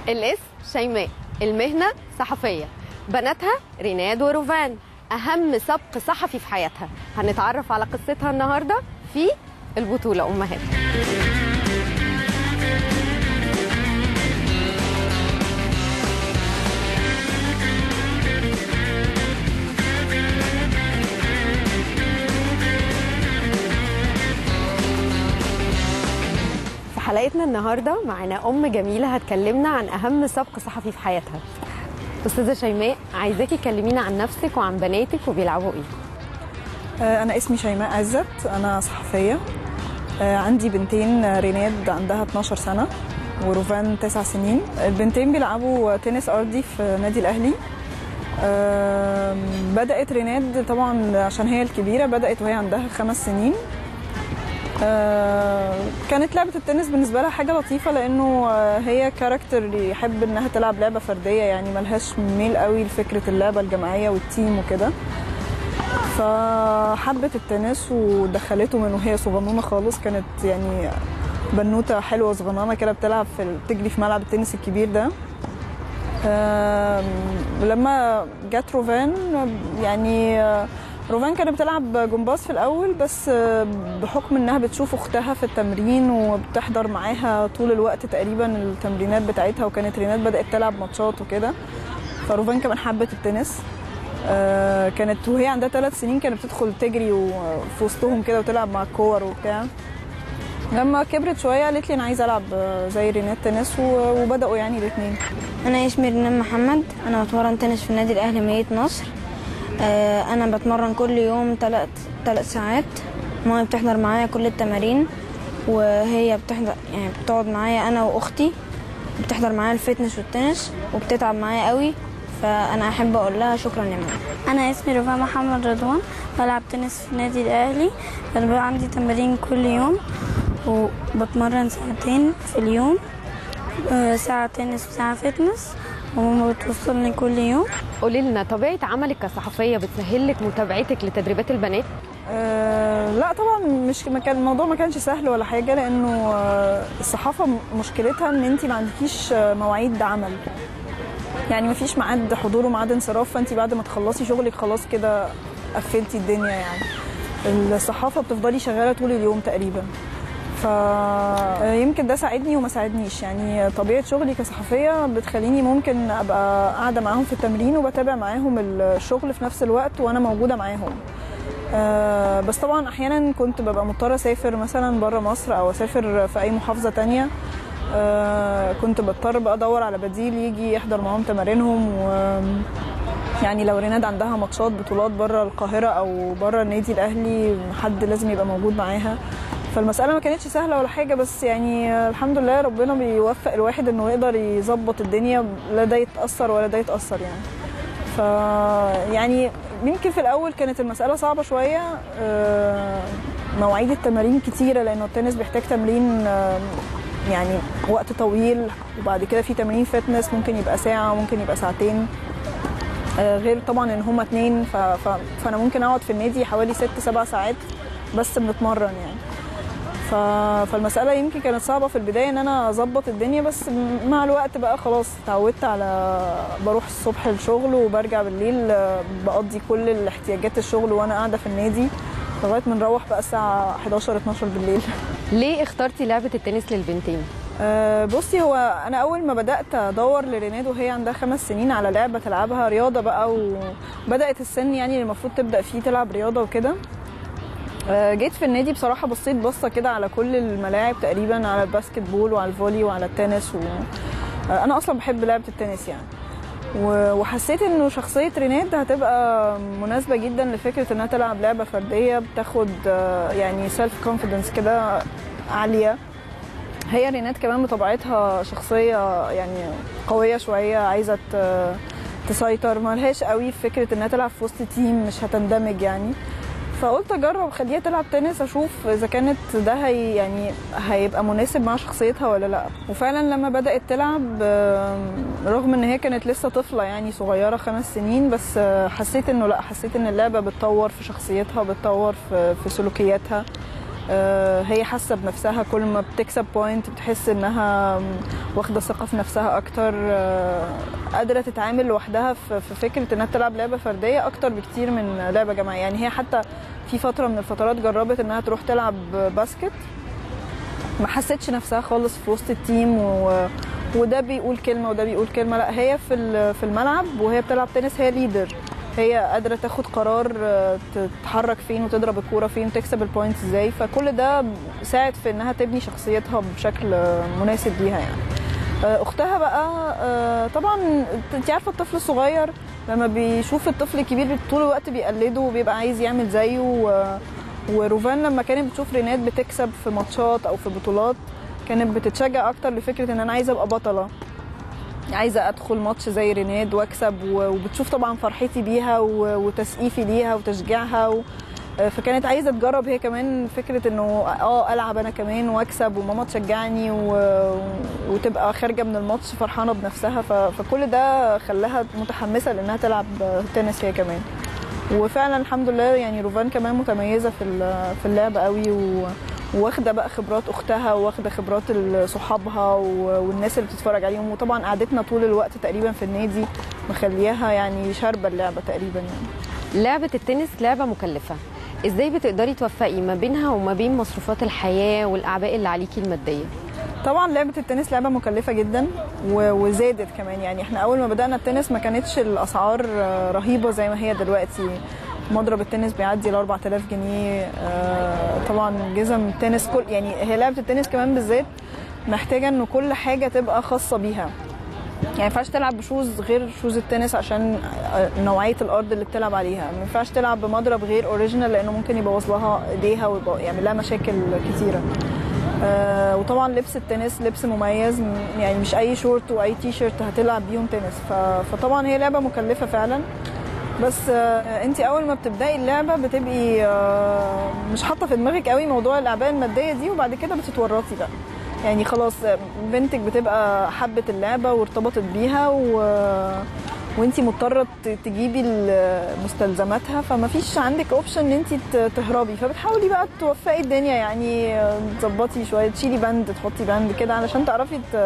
الاسم شيماء المهنة صحفية بناتها ريناد وروفان أهم سبق صحفي في حياتها هنتعرف على قصتها النهاردة في البطولة أمهات في حلقتنا النهارده معانا ام جميله هتكلمنا عن اهم سبق صحفي في حياتها استاذه شيماء عايزاكي تكلمينا عن نفسك وعن بناتك وبيلعبوا ايه أنا اسمي شيماء عزت أنا صحفية آه، عندي بنتين آه، ريناد عندها 12 سنة وروفان 9 سنين البنتين بيلعبوا تنس أرضي في نادي الأهلي آم، بدأت ريناد طبعا عشان هي الكبيرة بدأت وهي عندها خمس سنين آه، كانت لعبة التنس بالنسبة لها حاجة لطيفة لأنه آه، هي كاركتر يحب إنها تلعب لعبة فردية يعني ملهاش ميل قوي لفكرة اللعبة الجماعية والتيم وكده فحبت التنس ودخلته من وهي صغنونه خالص كانت يعني بنوته حلوه صغننه كده بتلعب في بتجري في ملعب التنس الكبير ده آم، لما جت روفان يعني آه، روفان كانت بتلعب جمباز في الاول بس آه، بحكم انها بتشوف اختها في التمرين وبتحضر معاها طول الوقت تقريبا التمرينات بتاعتها وكانت رينات بدات تلعب ماتشات وكده فروفان كمان حبت التنس آه، كانت وهي عندها ثلاث سنين كانت بتدخل تجري وفي وسطهم كده وتلعب مع الكور وبتاع لما كبرت شويه قالت لي انا عايزه العب آه، زي رينات تنس و- وبداوا يعني الاثنين انا اسمي رنان محمد انا بتمرن تنس في النادي الاهلي مدينه نصر آه، انا بتمرن كل يوم ثلاث ثلاث ساعات ماما بتحضر معايا كل التمارين وهي بتحضر يعني بتقعد معايا انا واختي بتحضر معايا الفتنس والتنس وبتتعب معايا قوي فانا احب اقول لها شكرا يا ماما انا اسمي رفاع محمد رضوان بلعب تنس في النادي الاهلي انا بقى عندي تمارين كل يوم وبتمرن ساعتين في اليوم آه، ساعة تنس وساعة فتنس وماما بتوصلني كل يوم قولي لنا طبيعه عملك كصحفيه بتسهل لك متابعتك لتدريبات البنات آه لا طبعا مش ما كان الموضوع ما كانش سهل ولا حاجه لانه آه الصحافه م- مشكلتها ان انت ما عندكيش آه، مواعيد عمل يعني ما فيش ميعاد حضور وميعاد انصراف فانت بعد ما تخلصي شغلك خلاص كده قفلتي الدنيا يعني الصحافه بتفضلي شغاله طول اليوم تقريبا فيمكن ده ساعدني وما ساعدنيش يعني طبيعه شغلي كصحفيه بتخليني ممكن ابقى قاعده معاهم في التمرين وبتابع معاهم الشغل في نفس الوقت وانا موجوده معاهم آه، بس طبعا احيانا كنت ببقى مضطره اسافر مثلا بره مصر او اسافر في اي محافظه تانية آه، كنت بضطر بقى ادور على بديل يجي يحضر معاهم تمارينهم و يعني لو ريناد عندها ماتشات بطولات بره القاهره او بره النادي الاهلي حد لازم يبقى موجود معاها فالمساله ما كانتش سهله ولا حاجه بس يعني آه، الحمد لله ربنا بيوفق الواحد انه يقدر يظبط الدنيا لا ده يتاثر ولا ده يتاثر يعني ف يعني يمكن في الاول كانت المساله صعبه شويه آه، مواعيد التمارين كتيره لانه التنس بيحتاج تمرين آه، يعني وقت طويل وبعد كده في تمرين فتنس ممكن يبقى ساعه ممكن يبقى ساعتين آه، غير طبعا ان هما اتنين ف... ف... فانا ممكن اقعد في النادي حوالي ست سبع ساعات بس بنتمرن يعني ف... فالمسألة يمكن كانت صعبة في البداية إن أنا أظبط الدنيا بس م- مع الوقت بقى خلاص اتعودت على بروح الصبح الشغل وبرجع بالليل آه، بقضي كل الاحتياجات الشغل وأنا قاعدة في النادي لغاية ما نروح بقى الساعة 11 12 بالليل ليه اخترتي لعبه التنس للبنتين آه، بصي هو انا اول ما بدات ادور لريناد وهي عندها خمس سنين على لعبه تلعبها رياضه بقى وبدات السن يعني اللي المفروض تبدا فيه تلعب رياضه وكده آه، جيت في النادي بصراحه بصيت بصه كده على كل الملاعب تقريبا على الباسكت بول وعلى الفولي وعلى التنس و... آه، انا اصلا بحب لعبه التنس يعني و- وحسيت انه شخصيه ريناد هتبقى مناسبه جدا لفكره انها تلعب لعبه فرديه بتاخد آه، يعني سيلف كونفيدنس كده عاليه هي رينات كمان بطبيعتها شخصية يعني قوية شوية عايزة ت- تسيطر ملهاش قوي في فكرة انها تلعب في وسط تيم مش هتندمج يعني فقلت اجرب خليها تلعب تنس اشوف اذا كانت ده هي يعني هيبقى مناسب مع شخصيتها ولا لا وفعلا لما بدات تلعب آم، رغم ان هي كانت لسه طفله يعني صغيره خمس سنين بس آه، حسيت انه لا حسيت ان اللعبه بتطور في شخصيتها بتطور في, في سلوكياتها آه، هي حاسه بنفسها كل ما بتكسب بوينت بتحس انها واخده ثقه في نفسها اكتر آه، قادره تتعامل لوحدها في في فكره انها تلعب لعبه فرديه اكتر بكتير من لعبه جماعيه يعني هي حتى في فتره من الفترات جربت انها تروح تلعب باسكت ما حستش نفسها خالص في وسط التيم و... وده بيقول كلمه وده بيقول كلمه لا هي في ال- في الملعب وهي بتلعب تنس هي ليدر هي قادره تاخد قرار آه، تتحرك فين وتضرب الكوره فين تكسب البوينتس ازاي فكل ده ساعد في انها تبني شخصيتها بشكل آه، مناسب ليها يعني آه، اختها بقى آه، طبعا انت عارفه الطفل الصغير لما بيشوف الطفل الكبير طول الوقت بيقلده وبيبقى عايز يعمل زيه و... وروفان لما كانت بتشوف رينات بتكسب في ماتشات او في بطولات كانت بتتشجع اكتر لفكره ان انا عايزه ابقى بطله عايزه ادخل ماتش زي ريناد واكسب و- وبتشوف طبعا فرحتي بيها و- وتسقيفي ليها وتشجيعها و... فكانت عايزه تجرب هي كمان فكره انه اه العب انا كمان واكسب وماما تشجعني و... وتبقى خارجه من الماتش فرحانه بنفسها ف... فكل ده خلاها متحمسه لانها تلعب تنس هي كمان وفعلا الحمد لله يعني روفان كمان متميزه في ال- في اللعبه قوي و... واخده بقى خبرات اختها واخده خبرات ال- صحابها و- والناس اللي بتتفرج عليهم وطبعا قعدتنا طول الوقت تقريبا في النادي مخلياها يعني شاربه اللعبه تقريبا يعني لعبة التنس لعبة مكلفة ازاي بتقدري توفقي ما بينها وما بين مصروفات الحياة والأعباء اللي عليكي المادية طبعا لعبه التنس لعبه مكلفه جدا و- وزادت كمان يعني احنا اول ما بدانا التنس ما كانتش الاسعار آه، رهيبه زي ما هي دلوقتي مضرب التنس بيعدي ال 4000 جنيه آه، طبعا جزم التنس كل يعني هي لعبه التنس كمان بالذات محتاجه انه كل حاجه تبقى خاصه بيها يعني ما ينفعش تلعب بشوز غير شوز التنس عشان آه، نوعيه الارض اللي بتلعب عليها ما ينفعش تلعب بمضرب غير اوريجينال لانه ممكن يبوظ لها ايديها ويعمل لها مشاكل كتيره آه وطبعا لبس التنس لبس مميز م- يعني مش اي شورت واي تي شيرت هتلعب بيهم تنس ف- فطبعا هي لعبه مكلفه فعلا بس آه انت اول ما بتبداي اللعبه بتبقي آه مش حاطه في دماغك قوي موضوع الاعباء الماديه دي وبعد كده بتتورطي بقى يعني خلاص آه، بنتك بتبقى حبت اللعبه وارتبطت بيها و وانت مضطره ت- تجيبي ال- مستلزماتها فما فيش عندك اوبشن ان انت ت- تهربي فبتحاولي بقى توفقي الدنيا يعني آه، تظبطي شويه تشيلي بند تحطي بند كده علشان تعرفي ت-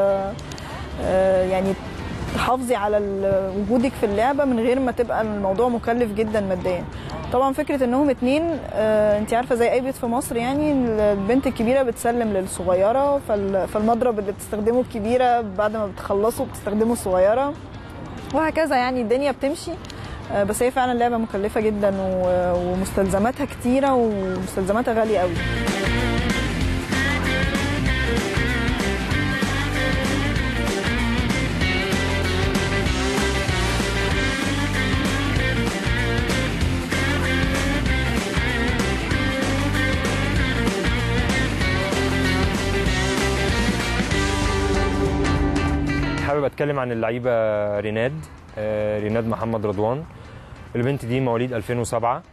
آه، يعني تحافظي على ال- وجودك في اللعبه من غير ما تبقى الموضوع مكلف جدا ماديا طبعا فكره انهم اتنين آه، انت عارفه زي اي بيت في مصر يعني البنت الكبيره بتسلم للصغيره فال- فالمضرب اللي بتستخدمه الكبيره بعد ما بتخلصه بتستخدمه الصغيره وهكذا يعني الدنيا بتمشي آه، بس هي فعلا لعبه مكلفه جدا و- ومستلزماتها كتيره ومستلزماتها غاليه قوي حابب اتكلم عن اللعيبه ريناد آه، ريناد محمد رضوان البنت دي مواليد 2007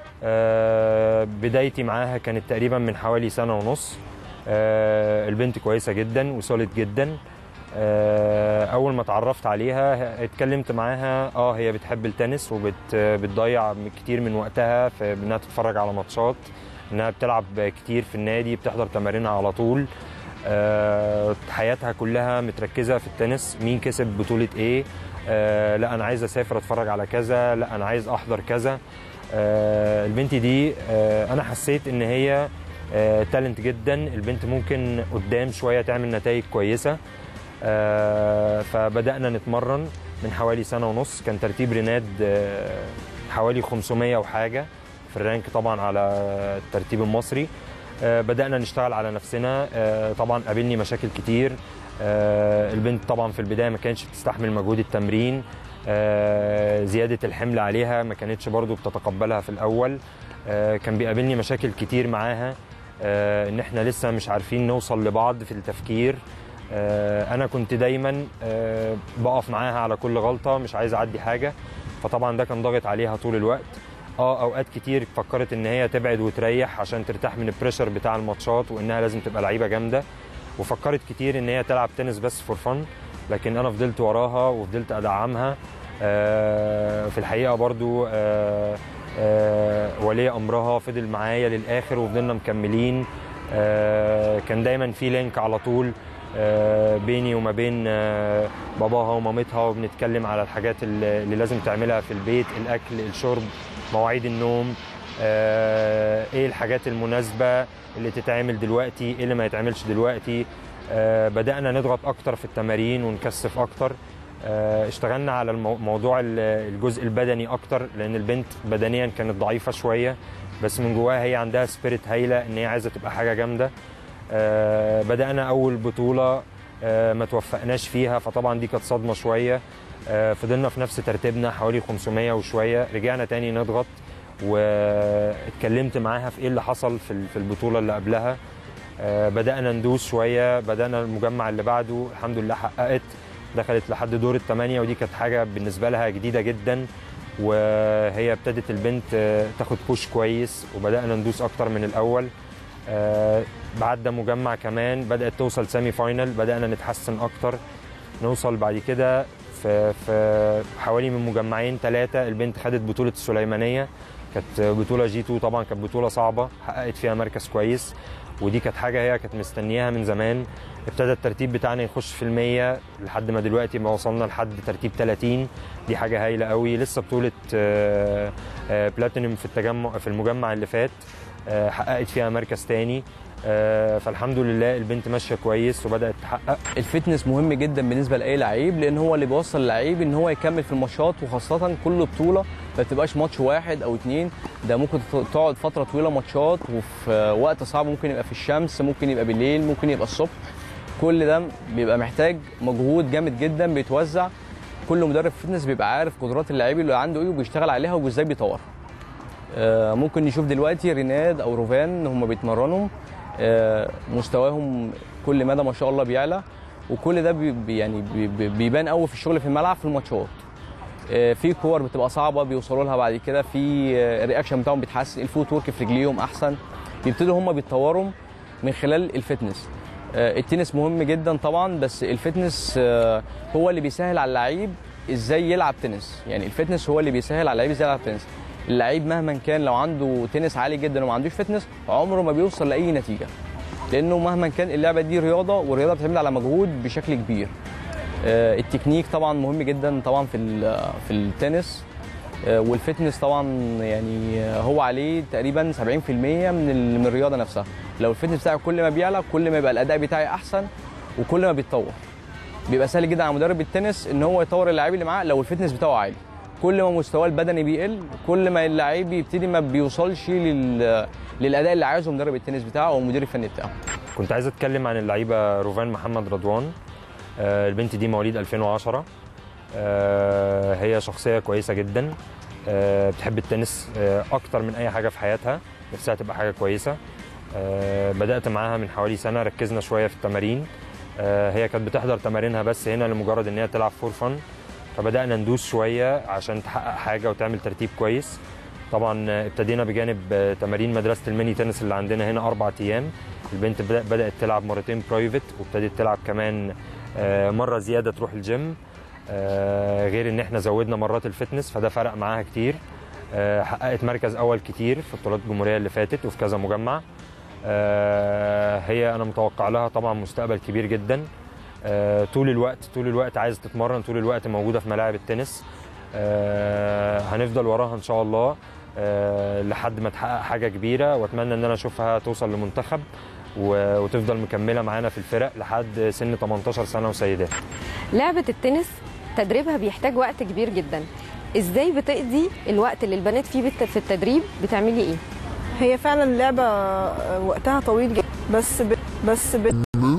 آه، بدايتي معاها كانت تقريبا من حوالي سنه ونص آه، البنت كويسه جدا وسوليد جدا آه، اول ما اتعرفت عليها اتكلمت معاها اه هي بتحب التنس وبتضيع كتير من وقتها في انها تتفرج على ماتشات انها بتلعب كتير في النادي بتحضر تمارينها على طول آه، حياتها كلها متركزه في التنس مين كسب بطوله ايه آه، لا انا عايز اسافر اتفرج على كذا لا انا عايز احضر كذا آه، البنت دي آه، انا حسيت ان هي تالنت جدا البنت ممكن قدام شويه تعمل نتائج كويسه آه، فبدانا نتمرن من حوالي سنه ونص كان ترتيب ريناد آه، حوالي 500 وحاجه في الرانك طبعا على الترتيب المصري آه، بدأنا نشتغل على نفسنا آه، طبعا قابلني مشاكل كتير آه، البنت طبعا في البداية ما كانتش بتستحمل مجهود التمرين آه، زيادة الحمل عليها ما كانتش برضو بتتقبلها في الأول آه، كان بيقابلني مشاكل كتير معاها آه، ان احنا لسه مش عارفين نوصل لبعض في التفكير آه، انا كنت دايما آه، بقف معاها على كل غلطة مش عايز اعدي حاجة فطبعا ده كان ضاغط عليها طول الوقت اه اوقات كتير فكرت ان هي تبعد وتريح عشان ترتاح من البريشر بتاع الماتشات وانها لازم تبقى لعيبه جامده وفكرت كتير ان هي تلعب تنس بس فور فن لكن انا فضلت وراها وفضلت ادعمها آه، في الحقيقه برضو آه، آه، ولي امرها فضل معايا للاخر وفضلنا مكملين آه، كان دايما في لينك على طول آه، بيني وما بين آه، باباها ومامتها وبنتكلم على الحاجات اللي اللي لازم تعملها في البيت الاكل الشرب مواعيد النوم آه، ايه الحاجات المناسبه اللي تتعمل دلوقتي ايه اللي ما يتعملش دلوقتي آه، بدانا نضغط اكتر في التمارين ونكثف اكتر آه، اشتغلنا على المو- موضوع ال- الجزء البدني اكتر لان البنت بدنيا كانت ضعيفه شويه بس من جواها هي عندها سبيريت هايله ان هي عايزه تبقى حاجه جامده آه، بدانا اول بطوله آه، ما توفقناش فيها فطبعا دي كانت صدمه شويه آه، فضلنا في نفس ترتيبنا حوالي 500 وشويه رجعنا تاني نضغط واتكلمت معاها في ايه اللي حصل في ال- في البطوله اللي قبلها آه، بدانا ندوس شويه بدانا المجمع اللي بعده الحمد لله حققت دخلت لحد دور الثمانيه ودي كانت حاجه بالنسبه لها جديده جدا وهي ابتدت البنت آه، تاخد بوش كويس وبدانا ندوس اكتر من الاول آه، بعد ده مجمع كمان بدات توصل سيمي فاينل بدانا نتحسن اكتر نوصل بعد كده في في حوالي من مجمعين ثلاثه البنت خدت بطوله السليمانيه كانت بطوله جي 2 طبعا كانت بطوله صعبه حققت فيها مركز كويس ودي كانت حاجه هي كانت مستنياها من زمان ابتدى الترتيب بتاعنا يخش في المية لحد ما دلوقتي ما وصلنا لحد ترتيب 30 دي حاجه هايله قوي لسه بطوله آه، آه، بلاتينوم في التجمع في المجمع اللي فات آه، حققت فيها مركز تاني آه، فالحمد لله البنت ماشيه كويس وبدات تحقق الفتنس مهم جدا بالنسبه لاي لعيب لان هو اللي بيوصل اللعيب ان هو يكمل في الماتشات وخاصه كل بطوله ما بتبقاش ماتش واحد او اتنين ده ممكن تقعد فتره طويله ماتشات وفي وقت صعب ممكن يبقى في الشمس ممكن يبقى بالليل ممكن يبقى الصبح كل ده بيبقى محتاج مجهود جامد جدا بيتوزع كل مدرب فتنس بيبقى عارف قدرات اللعيب اللي عنده ايه وبيشتغل عليها وازاي بيطورها آه، ممكن نشوف دلوقتي ريناد او روفان هم بيتمرنوا آه، مستواهم كل مدى ما شاء الله بيعلى وكل ده بي بي- يعني بي- بي- بيبان قوي في الشغل في الملعب في الماتشات آه، في كور بتبقى صعبه بيوصلوا لها بعد كده في آه، الرياكشن بتاعهم بيتحسن الفوت ورك في رجليهم احسن بيبتدوا هم بيتطوروا من خلال الفتنس آه، التنس مهم جدا طبعا بس الفتنس آه، هو اللي بيسهل على اللعيب ازاي يلعب تنس يعني الفتنس هو اللي بيسهل على اللعيب ازاي يلعب تنس اللعيب مهما كان لو عنده تنس عالي جدا وما عندوش فتنس عمره ما بيوصل لاي نتيجه لانه مهما كان اللعبه دي رياضه والرياضه بتعتمد على مجهود بشكل كبير آه، التكنيك طبعا مهم جدا طبعا في ال- في التنس آه، والفتنس طبعا يعني آه، هو عليه تقريبا 70% من ال- من الرياضه نفسها لو الفتنس بتاعي كل ما بيعلى كل ما يبقى الاداء بتاعي احسن وكل ما بيتطور بيبقى سهل جدا على مدرب التنس ان هو يطور اللعيب اللي معاه لو الفتنس بتاعه عالي كل ما مستواه البدني بيقل كل ما اللعيب بيبتدي ما بيوصلش لل... للاداء اللي عايزه مدرب التنس بتاعه او المدير الفني بتاعه كنت عايز اتكلم عن اللعيبه روفان محمد رضوان آه، البنت دي مواليد 2010 آه، هي شخصيه كويسه جدا آه، بتحب التنس آه، اكتر من اي حاجه في حياتها نفسها تبقى حاجه كويسه آه، بدات معاها من حوالي سنه ركزنا شويه في التمارين آه، هي كانت بتحضر تمارينها بس هنا لمجرد ان هي تلعب فور فن فبدانا ندوس شويه عشان تحقق حاجه وتعمل ترتيب كويس طبعا آه، ابتدينا بجانب آه، تمارين مدرسه الميني تنس اللي عندنا هنا اربع ايام البنت بدأ- بدات تلعب مرتين برايفت وابتدت تلعب كمان آه، مره زياده تروح الجيم آه، غير ان احنا زودنا مرات الفتنس فده فرق معاها كتير آه، حققت مركز اول كتير في بطولات الجمهوريه اللي فاتت وفي كذا مجمع آه، هي انا متوقع لها طبعا مستقبل كبير جدا آه، طول الوقت طول الوقت عايزه تتمرن طول الوقت موجوده في ملاعب التنس آه، هنفضل وراها ان شاء الله آه، لحد ما تحقق حاجه كبيره واتمنى ان انا اشوفها توصل لمنتخب و- وتفضل مكمله معانا في الفرق لحد سن 18 سنه وسيدات لعبة التنس تدريبها بيحتاج وقت كبير جدا ازاي بتقضي الوقت اللي البنات فيه بت- في التدريب بتعملي ايه هي فعلا اللعبه وقتها طويل جدا بس ب... بس ب...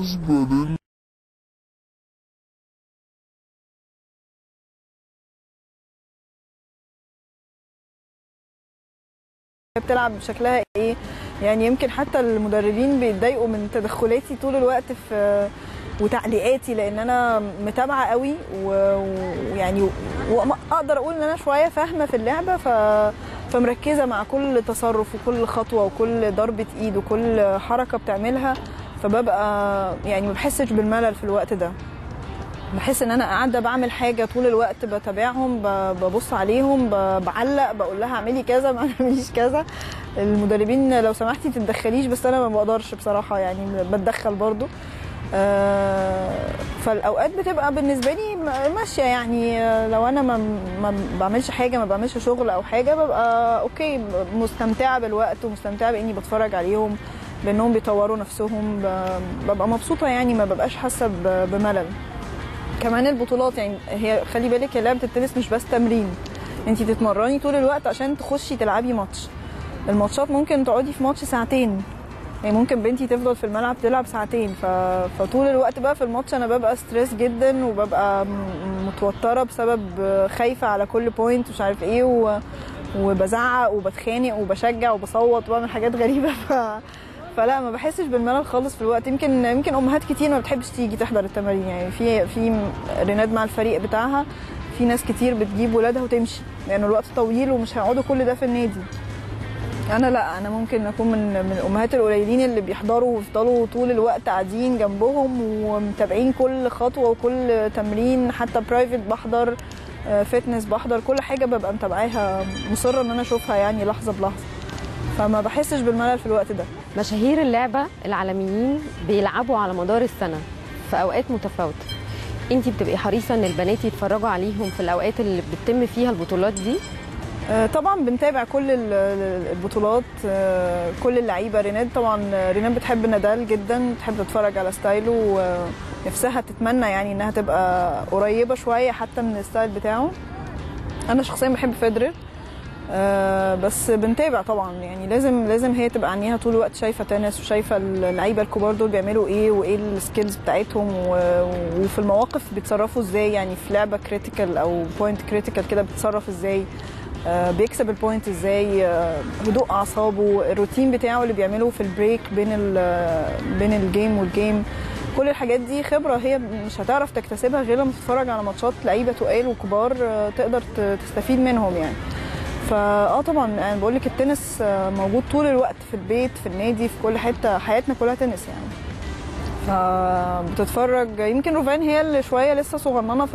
بتلعب شكلها ايه يعني يمكن حتى المدربين بيتضايقوا من تدخلاتي طول الوقت في وتعليقاتي لان انا متابعه قوي و- ويعني واقدر اقول ان انا شويه فاهمه في اللعبه ف فمركزه مع كل تصرف وكل خطوه وكل ضربه ايد وكل حركه بتعملها فببقى يعني ما بحسش بالملل في الوقت ده بحس ان انا قاعده بعمل حاجه طول الوقت بتابعهم ب- ببص عليهم ب- بعلق بقول لها اعملي كذا ما تعمليش كذا المدربين لو سمحتي تتدخليش بس انا ما بقدرش بصراحه يعني بتدخل برضو آه، فالاوقات بتبقى بالنسبه لي م- ماشيه يعني آه، لو انا ما ما بعملش حاجه ما بعملش شغل او حاجه ببقى اوكي مستمتعه بالوقت ومستمتعه باني بتفرج عليهم بانهم بيطوروا نفسهم ب- ببقى مبسوطه يعني ما ببقاش حاسه ب- بملل كمان البطولات يعني هي خلي بالك هي لعبه التنس مش بس تمرين انت تتمرني طول الوقت عشان تخشي تلعبي ماتش الماتشات ممكن تقعدي في ماتش ساعتين يعني ممكن بنتي تفضل في الملعب تلعب ساعتين ف... فطول الوقت بقى في الماتش انا ببقى ستريس جدا وببقى م- متوتره بسبب خايفه على كل بوينت مش عارف ايه و... وبزعق وبتخانق وبشجع وبصوت وبعمل حاجات غريبه ف... فلا ما بحسش بالملل خالص في الوقت يمكن يمكن امهات كتير ما بتحبش تيجي تحضر التمارين يعني في في ريناد مع الفريق بتاعها في ناس كتير بتجيب ولادها وتمشي لان الوقت طويل ومش هيقعدوا كل ده في النادي انا لا انا ممكن اكون من من الامهات القليلين اللي بيحضروا ويفضلوا طول الوقت قاعدين جنبهم ومتابعين كل خطوه وكل تمرين حتى برايفت بحضر فتنس بحضر كل حاجه ببقى متابعاها مصره ان انا اشوفها يعني لحظه بلحظه فما بحسش بالملل في الوقت ده مشاهير اللعبة العالميين بيلعبوا على مدار السنة في أوقات متفاوتة انتي بتبقي حريصة ان البنات يتفرجوا عليهم في الأوقات اللي بتتم فيها البطولات دي آه، طبعا بنتابع كل ال- ال- البطولات آه، كل اللعيبه ريناد طبعا آه، ريناد بتحب نادال جدا بتحب تتفرج على ستايله ونفسها تتمنى يعني انها تبقى قريبه شويه حتى من الستايل بتاعه انا شخصيا بحب فيدرر آه، بس بنتابع طبعا يعني لازم لازم هي تبقى عينيها طول الوقت شايفه تنس وشايفه اللعيبه الكبار دول بيعملوا ايه وايه السكيلز بتاعتهم و- وفي المواقف بيتصرفوا ازاي يعني في لعبه كريتيكال او بوينت كريتيكال كده بيتصرف ازاي آه، بيكسب البوينت ازاي آه، هدوء اعصابه الروتين بتاعه اللي بيعمله في البريك بين ال- بين الجيم والجيم كل الحاجات دي خبره هي مش هتعرف تكتسبها غير لما تتفرج على ماتشات لعيبه تقال وكبار آه، تقدر ت- تستفيد منهم يعني فاه طبعا انا بقول لك التنس آه، موجود طول الوقت في البيت في النادي في كل حته حياتنا كلها تنس يعني فبتتفرج يمكن روفان هي اللي شويه لسه صغننه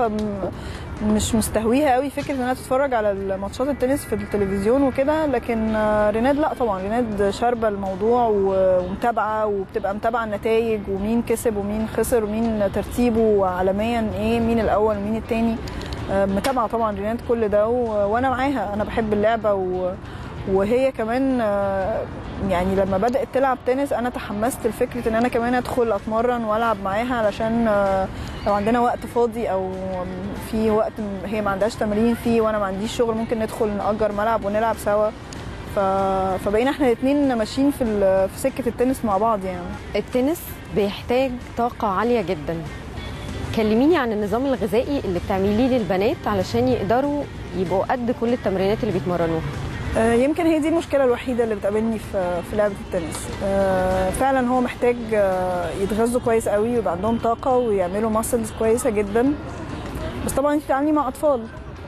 فمش مستهويها قوي فكره انها تتفرج على الماتشات التنس في التلفزيون وكده لكن آه، ريناد لا طبعا ريناد شاربه الموضوع و- ومتابعه وبتبقى متابعه النتائج ومين كسب ومين خسر ومين ترتيبه عالميا ايه مين الاول ومين التاني آه، متابعه طبعا ريناد كل ده و- وانا معاها انا بحب اللعبه و وهي كمان آه، يعني لما بدات تلعب تنس انا تحمست لفكره ان انا كمان ادخل اتمرن والعب معاها علشان آه، لو عندنا وقت فاضي او في وقت م- هي ما عندهاش تمرين فيه وانا ما عنديش شغل ممكن ندخل نأجر ملعب ونلعب سوا ف... فبقينا احنا الاثنين ماشيين في ال... في سكه التنس مع بعض يعني التنس بيحتاج طاقة عالية جدا كلميني عن النظام الغذائي اللي بتعمليه للبنات علشان يقدروا يبقوا قد كل التمرينات اللي بيتمرنوها آه، يمكن هي دي المشكله الوحيده اللي بتقابلني في في لعبه التنس آه، فعلا هو محتاج آه، يتغذوا كويس قوي ويبقى عندهم طاقه ويعملوا ماسلز كويسه جدا بس طبعا انت بتتعاملي مع اطفال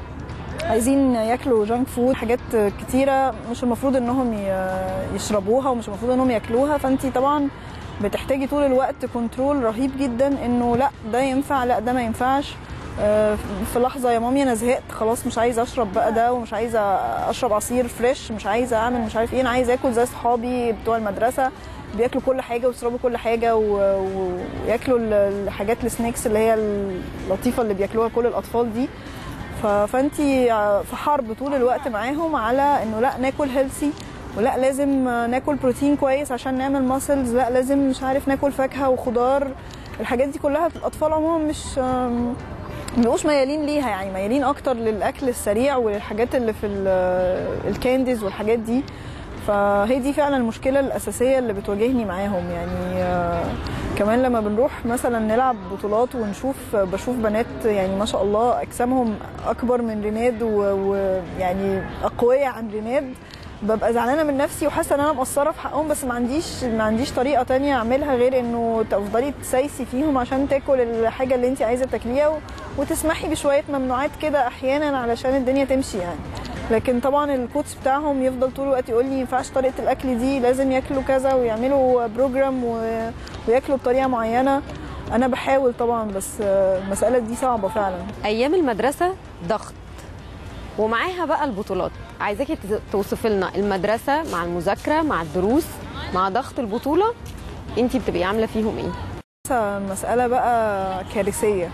عايزين ياكلوا جانك فود حاجات كتيره مش المفروض انهم ي- يشربوها ومش المفروض انهم ياكلوها فانت طبعا بتحتاجي طول الوقت كنترول رهيب جدا انه لا ده ينفع لا ده ما ينفعش آه، في لحظه يا مامي انا زهقت خلاص مش عايزه اشرب بقى ده ومش عايزه اشرب عصير فريش مش عايزه اعمل مش عارف ايه انا عايزه اكل زي صحابي بتوع المدرسه بياكلوا كل حاجه ويشربوا كل حاجه و- و- وياكلوا ال- الحاجات السناكس اللي هي اللطيفه اللي بياكلوها كل الاطفال دي ف- فانتي في حرب طول الوقت معاهم على انه لا ناكل هيلثي ولا لازم ناكل بروتين كويس عشان نعمل ماسلز لا لازم مش عارف ناكل فاكهه وخضار الحاجات دي كلها الاطفال عموما مش ما بيبقوش ميالين ليها يعني ميالين اكتر للاكل السريع وللحاجات اللي في ال- الكانديز والحاجات دي فهي دي فعلا المشكله الاساسيه اللي بتواجهني معاهم يعني آه، كمان لما بنروح مثلا نلعب بطولات ونشوف بشوف بنات يعني ما شاء الله اجسامهم اكبر من ريناد و- ويعني اقوياء عن ريناد ببقى زعلانه من نفسي وحاسه ان انا مقصره في حقهم بس ما عنديش ما عنديش طريقه تانية اعملها غير انه تفضلي تسايسي فيهم عشان تاكل الحاجه اللي انت عايزه تاكليها و- وتسمحي بشويه ممنوعات كده احيانا علشان الدنيا تمشي يعني لكن طبعا الكوتش بتاعهم يفضل طول الوقت يقول لي ما ينفعش طريقه الاكل دي لازم ياكلوا كذا ويعملوا بروجرام و... وياكلوا بطريقه معينه انا بحاول طبعا بس آه، المساله دي صعبه فعلا ايام المدرسه ضغط ومعاها بقى البطولات عايزاكي تز- توصفي لنا المدرسه مع المذاكره مع الدروس مع ضغط البطوله انت بتبقي عامله فيهم ايه مسألة بقى كارثية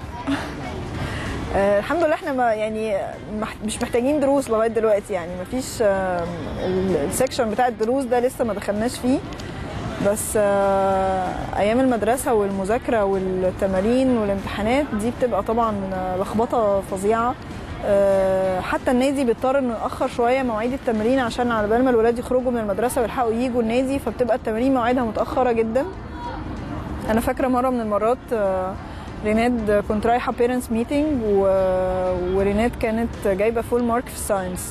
آه، الحمد لله احنا ما يعني مح- مش محتاجين دروس لغايه دلوقتي يعني ما فيش السكشن بتاع الدروس ده لسه ما دخلناش فيه بس آه، ايام المدرسه والمذاكره والتمارين والامتحانات دي بتبقى طبعا آه، لخبطه فظيعه آه، حتى النادي بيضطر انه ياخر شويه مواعيد التمرين عشان على بال ما الولاد يخرجوا من المدرسه ويلحقوا يجوا النادي فبتبقى التمارين مواعيدها متاخره جدا انا فاكره مره من المرات آه، ريناد كنت رايحه بيرنتس ميتنج و... وريناد كانت جايبه فول مارك في الساينس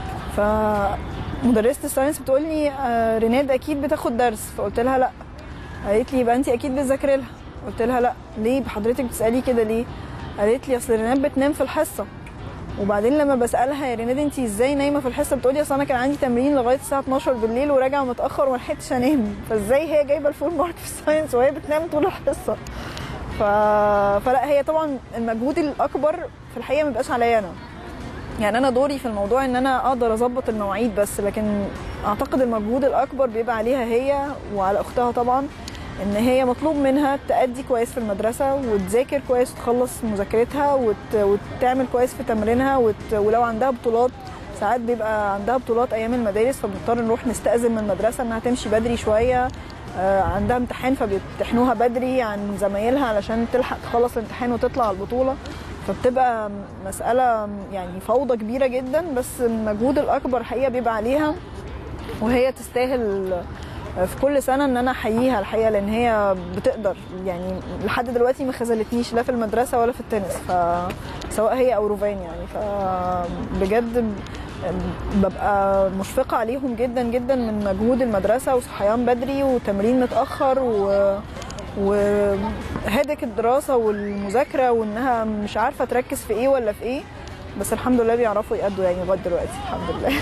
فمدرسه الساينس بتقول لي آه، ريناد اكيد بتاخد درس فقلت لها لا قالت لي يبقى انت اكيد بتذاكري لها قلت لها لا ليه حضرتك بتسالي كده ليه قالت لي اصل ريناد بتنام في الحصه وبعدين لما بسالها يا ريناد انت ازاي نايمه في الحصه بتقولي اصل انا كان عندي تمرين لغايه الساعه 12 بالليل وراجعه متاخر وما لحقتش انام فازاي هي جايبه الفول مارك في الساينس وهي بتنام طول الحصه ف... فلا هي طبعا المجهود الاكبر في الحقيقه ما بيبقاش عليا انا يعني انا دوري في الموضوع ان انا اقدر اظبط المواعيد بس لكن اعتقد المجهود الاكبر بيبقى عليها هي وعلى اختها طبعا ان هي مطلوب منها تأدي كويس في المدرسه وتذاكر كويس وتخلص مذاكرتها وت... وتعمل كويس في تمرينها وت... ولو عندها بطولات ساعات بيبقى عندها بطولات ايام المدارس فبنضطر نروح نستأذن من المدرسه انها تمشي بدري شويه آه، عندها امتحان فبيمتحنوها بدري عن زمايلها علشان تلحق تخلص الامتحان وتطلع على البطوله فبتبقى مسألة يعني فوضى كبيرة جدا بس المجهود الأكبر حقيقة بيبقى عليها وهي تستاهل في كل سنة إن أنا أحييها الحقيقة لأن هي بتقدر يعني لحد دلوقتي ما خذلتنيش لا في المدرسة ولا في التنس فسواء هي أو روفان يعني فبجد ببقى مشفقة عليهم جدا جدا من مجهود المدرسة وصحيان بدري وتمرين متأخر و وهدك الدراسة والمذاكرة وإنها مش عارفة تركز في إيه ولا في إيه بس الحمد لله بيعرفوا يأدوا يعني لغاية دلوقتي الحمد لله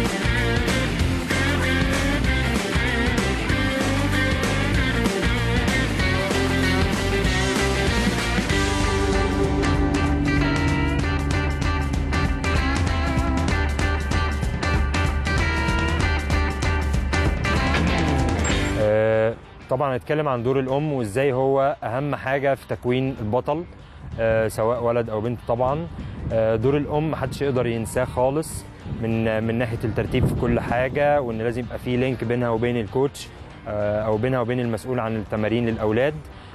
آه، طبعا هنتكلم عن دور الام وازاي هو اهم حاجه في تكوين البطل آه، سواء ولد او بنت طبعا آه، دور الام محدش يقدر ينساه خالص من من ناحيه الترتيب في كل حاجه وان لازم يبقى في لينك بينها وبين الكوتش آه، او بينها وبين المسؤول عن التمارين للاولاد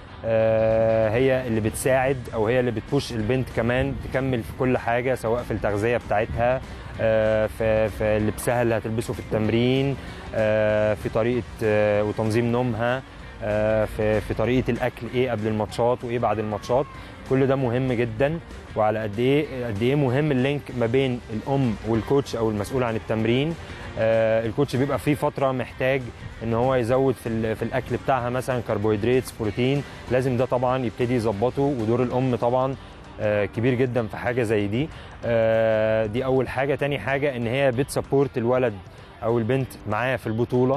آه، هي اللي بتساعد او هي اللي بتبوش البنت كمان تكمل في كل حاجه سواء في التغذيه بتاعتها آه، في في لبسها اللي هتلبسه في التمرين آه، في طريقه آه، وتنظيم نومها آه، في في طريقه الاكل ايه قبل الماتشات وايه بعد الماتشات كل ده مهم جدا وعلى قد ايه قد ايه مهم اللينك ما بين الام والكوتش او المسؤول عن التمرين آه، الكوتش بيبقى فيه فتره محتاج ان هو يزود في ال- في الاكل بتاعها مثلا كربوهيدرات بروتين لازم ده طبعا يبتدي يظبطه ودور الام طبعا آه، كبير جدا في حاجه زي دي آه، دي اول حاجه تاني حاجه ان هي بتسبورت الولد او البنت معاها في البطوله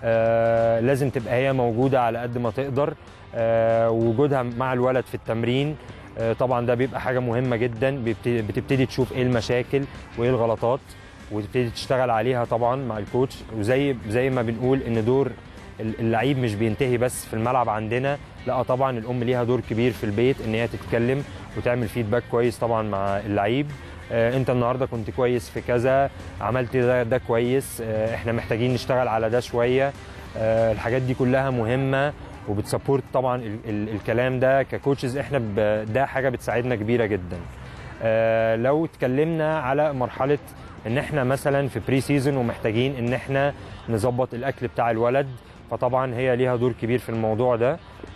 آه، لازم تبقى هي موجوده على قد ما تقدر آه، وجودها مع الولد في التمرين آه، طبعا ده بيبقى حاجه مهمه جدا بيبت- بتبتدي تشوف ايه المشاكل وايه الغلطات وتبتدي تشتغل عليها طبعا مع الكوتش وزي زي ما بنقول ان دور اللعيب مش بينتهي بس في الملعب عندنا لا طبعا الام ليها دور كبير في البيت ان هي تتكلم وتعمل فيدباك كويس طبعا مع اللعيب آه، انت النهارده كنت كويس في كذا عملت ده ده كويس آه، احنا محتاجين نشتغل على ده شويه آه، الحاجات دي كلها مهمه وبتسبورت طبعا ال ال الكلام ده ككوتشز احنا ب- ده حاجه بتساعدنا كبيره جدا آه، لو اتكلمنا على مرحله ان احنا مثلا في بري سيزون ومحتاجين ان احنا نظبط الاكل بتاع الولد فطبعا هي ليها دور كبير في الموضوع ده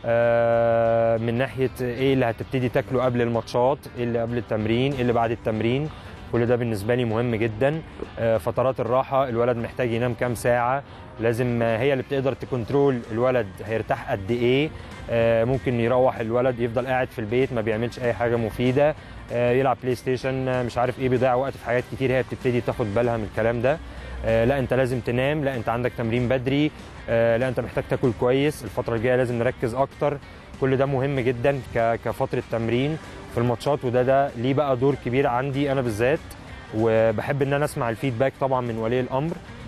آه، من ناحيه ايه اللي هتبتدي تاكله قبل الماتشات ايه اللي قبل التمرين ايه اللي بعد التمرين كل ده بالنسبه لي مهم جدا آه، فترات الراحه الولد محتاج ينام كام ساعه لازم آه، هي اللي بتقدر تكنترول الولد هيرتاح قد ايه آه، ممكن يروح الولد يفضل قاعد في البيت ما بيعملش اي حاجه مفيده آه، يلعب بلاي ستيشن آه، مش عارف ايه بيضيع وقت في حاجات كتير هي بتبتدي تاخد بالها من الكلام ده آه، لا انت لازم تنام لا انت عندك تمرين بدري آه، لا انت محتاج تاكل كويس الفتره الجايه لازم نركز اكتر كل ده مهم جدا ك- كفتره تمرين في الماتشات وده ده ليه بقى دور كبير عندي انا بالذات وبحب ان انا اسمع الفيدباك طبعا من ولي الامر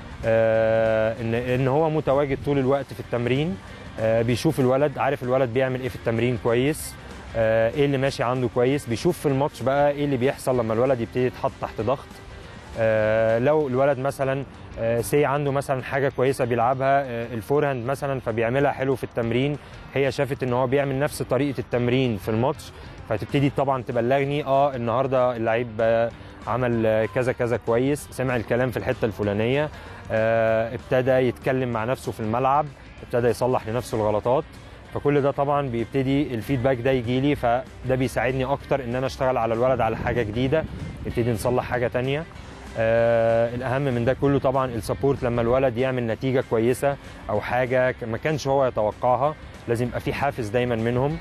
آه، ان ان هو متواجد طول الوقت في التمرين آه، بيشوف الولد عارف الولد بيعمل ايه في التمرين كويس آه، ايه اللي ماشي عنده كويس بيشوف في الماتش بقى ايه اللي بيحصل لما الولد يبتدي يتحط تحت ضغط آه، لو الولد مثلا آه، سي عنده مثلا حاجه كويسه بيلعبها آه، الفورهاند مثلا فبيعملها حلو في التمرين هي شافت ان هو بيعمل نفس طريقه التمرين في الماتش فتبتدي طبعا تبلغني اه النهارده اللعيب آه، عمل آه، كذا كذا كويس سمع الكلام في الحته الفلانيه آه، ابتدى يتكلم مع نفسه في الملعب ابتدى يصلح لنفسه الغلطات فكل ده طبعا بيبتدي الفيدباك ده يجي لي فده بيساعدني اكتر ان انا اشتغل على الولد على حاجه جديده نبتدي نصلح حاجه تانية آه الاهم من ده كله طبعا السبورت لما الولد يعمل نتيجه كويسه او حاجه ك- ما كانش هو يتوقعها لازم يبقى في حافز دايما منهم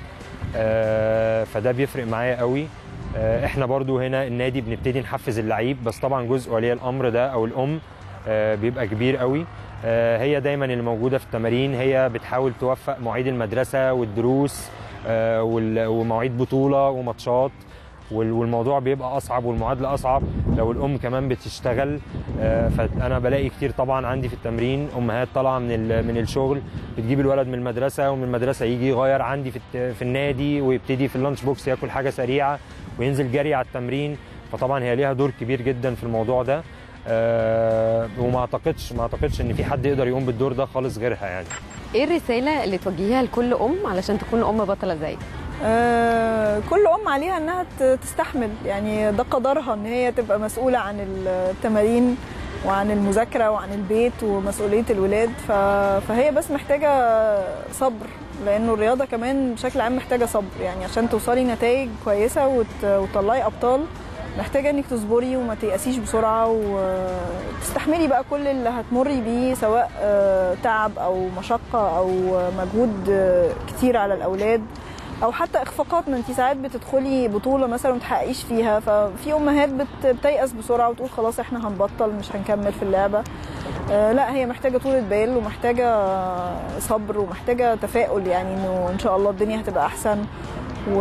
آه فده بيفرق معايا قوي آه احنا برضو هنا النادي بنبتدي نحفز اللعيب بس طبعا جزء ولي الامر ده او الام آه بيبقى كبير قوي آه هي دايما اللي موجوده في التمارين هي بتحاول توفق مواعيد المدرسه والدروس آه وال- ومواعيد بطوله وماتشات وال- والموضوع بيبقى اصعب والمعادله اصعب لو الام كمان بتشتغل آه، فانا بلاقي كتير طبعا عندي في التمرين امهات طالعه من ال- من الشغل بتجيب الولد من المدرسه ومن المدرسه يجي يغير عندي في الت- في النادي ويبتدي في اللانش بوكس ياكل حاجه سريعه وينزل جري على التمرين فطبعا هي ليها دور كبير جدا في الموضوع ده آه، وما اعتقدش ما اعتقدش ان في حد يقدر يقوم بالدور ده خالص غيرها يعني ايه الرساله اللي توجهيها لكل ام علشان تكون ام بطله زيك آه، كل ام عليها انها ت- تستحمل يعني ده قدرها ان هي تبقى مسؤوله عن التمارين وعن المذاكره وعن البيت ومسؤوليه الولاد ف... فهي بس محتاجه صبر لانه الرياضه كمان بشكل عام محتاجه صبر يعني عشان توصلي نتائج كويسه وت... وتطلعي ابطال محتاجه انك تصبري وما تيأسيش بسرعه وتستحملي بقى كل اللي هتمري بيه سواء آه، تعب او مشقه او مجهود آه، كتير على الاولاد او حتى اخفاقات ما انت ساعات بتدخلي بطوله مثلا وما تحققيش فيها ففي امهات بت- بتيأس بسرعه وتقول خلاص احنا هنبطل مش هنكمل في اللعبه آه، لا هي محتاجه طولة بال ومحتاجه صبر ومحتاجه تفاؤل يعني انه ان شاء الله الدنيا هتبقى احسن و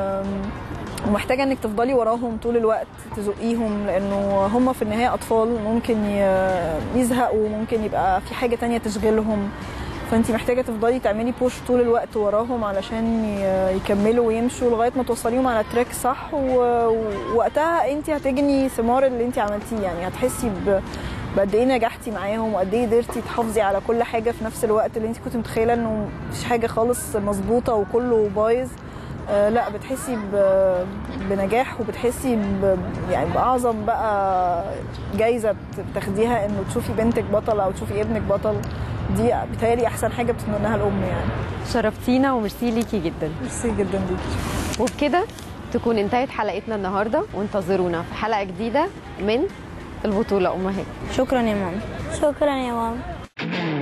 ومحتاجه انك تفضلي وراهم طول الوقت تزقيهم لانه هم في النهايه اطفال ممكن ي- يزهقوا ممكن يبقى في حاجه تانية تشغلهم فانت محتاجه تفضلي تعملي بوش طول الوقت وراهم علشان ي- يكملوا ويمشوا لغايه ما توصليهم على التراك الصح و- ووقتها انت هتجني ثمار اللي انت عملتيه يعني هتحسي ب بقد ايه نجحتي معاهم وقد ايه قدرتي تحافظي على كل حاجه في نفس الوقت اللي انت كنت متخيله انه مفيش حاجه خالص مظبوطه وكله بايظ آه، لا بتحسي ب- بنجاح وبتحسي ب... يعني باعظم بقى جايزه بت- بتاخديها انه تشوفي بنتك بطل او تشوفي ابنك بطل دي بتهيألي احسن حاجه بتتمناها الام يعني شرفتينا وميرسي ليكي جدا ميرسي جدا ليكي وبكده تكون انتهت حلقتنا النهارده وانتظرونا في حلقه جديده من البطوله امهات شكرا يا ماما شكرا يا ماما